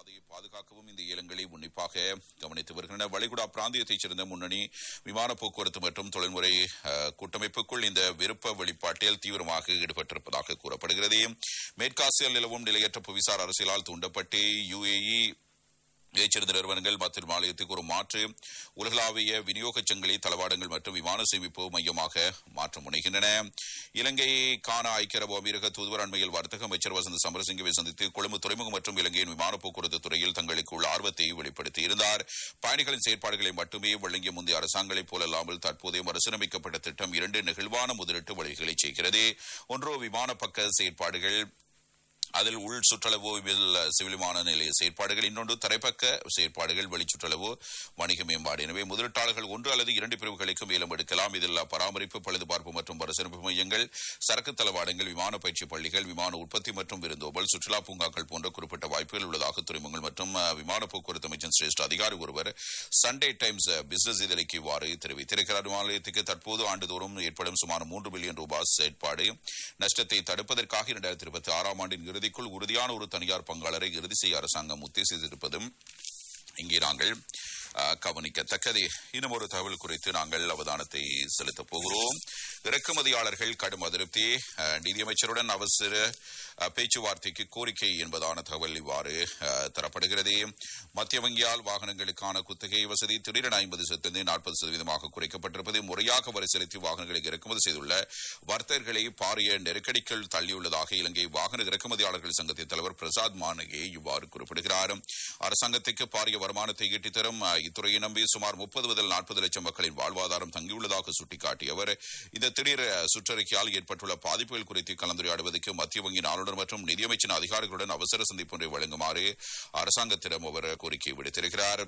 பாதையை பாதுகாக்கவும் இந்த ஏலங்களை உன்னிப்பாக கவனித்து வருகின்றன வளைகுடா பிராந்தியத்தைச் சேர்ந்த முன்னணி விமான போக்குவரத்து மற்றும் தொழில்முறை அஹ், கூட்டமைப்புக்குள் இந்த விருப்ப வெளிப்பாட்டில் தீவிரமாக ஈடுபட்டிருப்பதாக கூறப்படுகிறது மேற்காசியில் நிலவும் நிலையற்ற புவிசார் அரசியலால் தூண்டப்பட்டு யுஏஇ இதைச்சேர்ந்த நிறுவனங்கள் மத்திய மாநிலத்துக்கு ஒரு மாற்று உலகளாவிய விநியோக சங்கிலி தளவாடங்கள் மற்றும் விமான சேமிப்பு மையமாக மாற்ற முனைகின்றன இலங்கை காண ஐக்கிய அரபு அமீரக தூதுவர் அண்மையில் வர்த்தக அமைச்சர் வசந்த் சமரசிங்கவை சந்தித்து கொழும்பு துறைமுகம் மற்றும் இலங்கையின் விமான போக்குவரத்து துறையில் தங்களுக்கு உள்ள ஆர்வத்தை வெளிப்படுத்தியிருந்தார் பயணிகளின் செயற்பாடுகளை மட்டுமே வழங்கிய முந்தைய அரசாங்கங்களைப் போலல்லாமல் தற்போதைய மறுசீரமைக்கப்பட்ட திட்டம் இரண்டு நெகிழ்வான முதலீட்டு வழிகளை செய்கிறது ஒன்று விமான பக்க செயற்பாடுகள் அதில் உள் சுற்றளவு வில் சிவில் விமான நிலைய செயற்பாடுகள் இன்னொன்று தரைப்பக்க செயற்பாடுகள் வெளிச்சுற்றளவு வணிக மேம்பாடு எனவே முதலீட்டாளர்கள் ஒன்று அல்லது இரண்டு பிரிவுகளுக்கும் ஏலம் எடுக்கலாம் இதில் பராமரிப்பு பழுதுபார்ப்பு மற்றும் பரிசீலிப்பு மையங்கள் சரக்கு தளவாடங்கள் விமான பயிற்சி பள்ளிகள் விமான உற்பத்தி மற்றும் விருந்தோம்பல் சுற்றுலா பூங்காக்கள் போன்ற குறிப்பிட்ட வாய்ப்புகள் உள்ளதாக துறைமுகங்கள் மற்றும் அஹ், விமான போக்குவரத்து அமைச்சர் சிரேஷ்ட அதிகாரி ஒருவர் சண்டே டைம்ஸ் பிசினஸ் இதழைக்கு இவ்வாறு தெரிவித்திருக்கிறார் விமானத்துக்கு தற்போது ஆண்டுதோறும் ஏற்படும் சுமார் மூன்று பில்லியன் ரூபாய் செயற்பாடு நஷ்டத்தை தடுப்பதற்காக இரண்டாயிரத்தி இருபத்தி ஆறாம் ஆண்டின் இறுதிக்குள் உறுதியான ஒரு தனியார் பங்காளரை இறுதி செய்ய அரசாங்கம் உத்தேசித்திருப்பதும் இங்கே நாங்கள் அஹ், கவனிக்கத்தக்கது இன்னும் ஒரு தகவல் குறித்து நாங்கள் அவதானத்தை செலுத்தப் போகிறோம் இறக்குமதியாளர்கள் கடும் அதிருப்தி அஹ், நிதியமைச்சருடன் அவசர அஹ், பேச்சுவார்த்தைக்கு கோரிக்கை என்பதான தகவல் இவ்வாறு அஹ், தரப்படுகிறது மத்திய வங்கியால் வாகனங்களுக்கான குத்தகை வசதி திடீரென ஐம்பது சதவீதம் நாற்பது சதவீதமாக குறைக்கப்பட்டிருப்பது முறையாக வரி செலுத்தி வாகனங்களை இறக்குமதி செய்துள்ள வர்த்தகர்களை பாரிய நெருக்கடிக்குள் தள்ளியுள்ளதாக இலங்கை வாகன இறக்குமதியாளர்கள் சங்கத்தின் தலைவர் பிரசாத் மானகே இவ்வாறு குறிப்பிடுகிறார் அரசாங்கத்துக்கு பாரிய வருமானத்தை ஈட்டித் தரும் அஹ், இத்துறையை நம்பி சுமார் முப்பது முதல் நாற்பது லட்சம் மக்களின் வாழ்வாதாரம் தங்கியுள்ளதாக சுட்டிக்காட்டிய அவர் இந்த திடீர் அஹ், சுற்றறிக்கையால் ஏற்பட்டுள்ள பாதிப்புகள் குறித்து கலந்துரையாடுவதற்கு மத்திய வங்கியின் ஆளுநர் மற்றும் நிதியமைச்சின் அதிகாரிகளுடன் அவசர சந்திப்பு ஒன்றை வழங்குமாறு அரசாங்கத்திடம் அவர் கோரிக்கை விடுத்திருக்கிறார்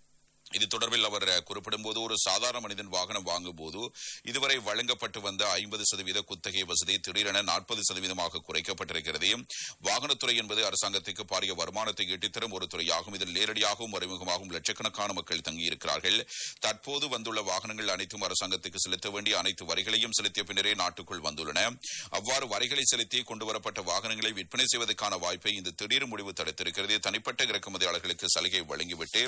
இது தொடர்பில் அவர் குறிப்பிடும்போது ஒரு சாதாரண மனிதன் வாகனம் வாங்கும் போது இதுவரை வழங்கப்பட்டு வந்த ஐம்பது சதவீத குத்தகை வசதி திடீரென நாற்பது சதவீதமாக குறைக்கப்பட்டிருக்கிறது வாகனத்துறை என்பது அரசாங்கத்துக்கு பாரிய வருமானத்தை ஈட்டித்தரும் ஒரு துறையாகும் இதில் நேரடியாகவும் மறைமுகமாகவும் லட்சக்கணக்கான மக்கள் தங்கியிருக்கிறார்கள் தற்போது வந்துள்ள வாகனங்கள் அனைத்தும் அரசாங்கத்துக்கு செலுத்த வேண்டிய அனைத்து வரிகளையும் செலுத்திய பின்னரே நாட்டுக்குள் வந்துள்ளன அவ்வாறு வரிகளை செலுத்தி கொண்டுவரப்பட்ட வாகனங்களை விற்பனை செய்வதற்கான வாய்ப்பை இந்த திடீர் முடிவு தடுத்திருக்கிறது தனிப்பட்ட இறக்குமதியாளர்களுக்கு சலுகை வழங்கிவிட்டு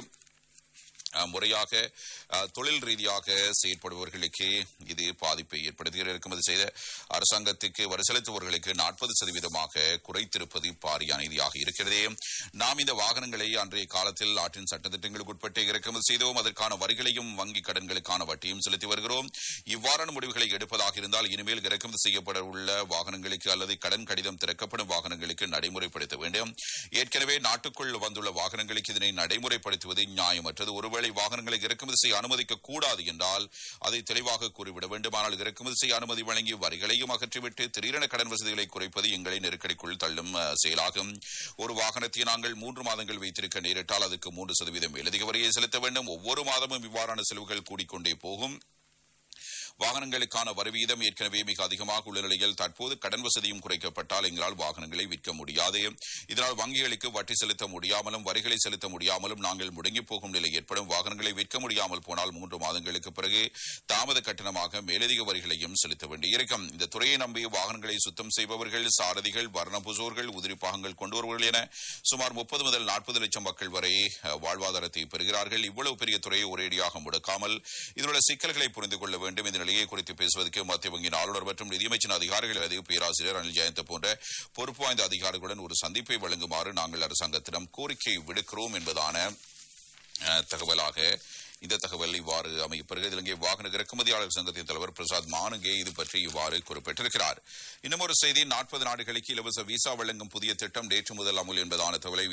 அஹ், முறையாக அஹ், தொழில் ரீதியாக செயற்படுபவர்களுக்கு இது பாதிப்பை ஏற்படுத்துகிறது இறக்குமதி செய்த அரசாங்கத்துக்கு வரி செலுத்துபவர்களுக்கு நாற்பது சதவீதமாக குறைத்திருப்பது பாரிய அநீதியாக இருக்கிறது நாம் இந்த வாகனங்களை அன்றைய காலத்தில் நாட்டின் சட்டத்திட்டங்களுக்கு உட்பட்டு இறக்குமதி செய்தோம் அதற்கான வரிகளையும் வங்கி கடன்களுக்கான வட்டியும் செலுத்தி வருகிறோம் இவ்வாறான முடிவுகளை எடுப்பதாக இருந்தால் இனிமேல் இறக்குமதி செய்யப்பட உள்ள வாகனங்களுக்கு அல்லது கடன் கடிதம் திறக்கப்படும் வாகனங்களுக்கு நடைமுறைப்படுத்த வேண்டும் ஏற்கனவே நாட்டுக்குள் வந்துள்ள வாகனங்களுக்கு இதனை நடைமுறைப்படுத்துவது நியாயமற்றது ஒருவேளை வாகனங்களை இறக்குமதி செய்ய அனுமதிக்க கூடாது என்றால் அதை தெளிவாக கூறிவிட வேண்டும் ஆனால் இறக்குமதி செய்ய அனுமதி வழங்கி வரிகளையும் அகற்றிவிட்டு திடீரென கடன் வசதிகளை குறைப்பது எங்களை நெருக்கடிக்குள் தள்ளும் அஹ், செயலாகும் ஒரு வாகனத்தை நாங்கள் மூன்று மாதங்கள் வைத்திருக்க நேரிட்டால் அதுக்கு மூன்று சதவீதம் மேலதிக வரியை செலுத்த வேண்டும் ஒவ்வொரு மாதமும் இவ்வாறான செலவுகள் கூடிக்கொண்டே போகும் வாகனங்களுக்கான வரி வீதம் ஏற்கனவே மிக அதிகமாக உள்ள நிலையில் தற்போது கடன் வசதியும் குறைக்கப்பட்டால் எங்களால் வாகனங்களை விற்க முடியாது இதனால் வங்கிகளுக்கு வட்டி செலுத்த முடியாமலும் வரிகளை செலுத்த முடியாமலும் நாங்கள் முடங்கி போகும் நிலை ஏற்படும் வாகனங்களை விற்க முடியாமல் போனால் மூன்று மாதங்களுக்கு பிறகு தாமத கட்டணமாக மேலதிக வரிகளையும் செலுத்த வேண்டியிருக்கும் இந்த துறையை நம்பி வாகனங்களை சுத்தம் செய்பவர்கள் சாரதிகள் வர்ணபுசோர்கள் உதிரி பாகங்கள் கொண்டு வருபவர்கள் என சுமார் முப்பது முதல் நாற்பது லட்சம் மக்கள் வரை அஹ், வாழ்வாதாரத்தை பெறுகிறார்கள் இவ்வளவு பெரிய துறையை ஒரேடியாக முடக்காமல் இதிலுள்ள சிக்கல்களை புரிந்து கொள்ள வேண்டும் இந்த நிலையை குறித்து பேசுவதற்கு மத்திய வங்கியின் ஆளுநர் மற்றும் நிதியமைச்சின் அதிகாரிகள் அல்லது பேராசிரியர் அனில் ஜெயந்த போன்ற பொறுப்பு வாய்ந்த அதிகாரிகளுடன் ஒரு சந்திப்பை வழங்குமாறு நாங்கள் அரசாங்கத்திடம் கோரிக்கை விடுக்கிறோம் என்பதான அஹ், தகவலாக இந்த தகவல் இவ்வாறு அமையப்பெறுகிறது இலங்கை வாகன இறக்குமதியாளர் சங்கத்தின் தலைவர் பிரசாத் மானுகே இது பற்றி இவ்வாறு குறிப்பிட்டிருக்கிறார் இன்னும் ஒரு செய்தி நாற்பது நாடுகளுக்கு இலவச விசா வழங்கும் புதிய திட்டம் நேற்று முதல் அமுல் என்பதான தகவலை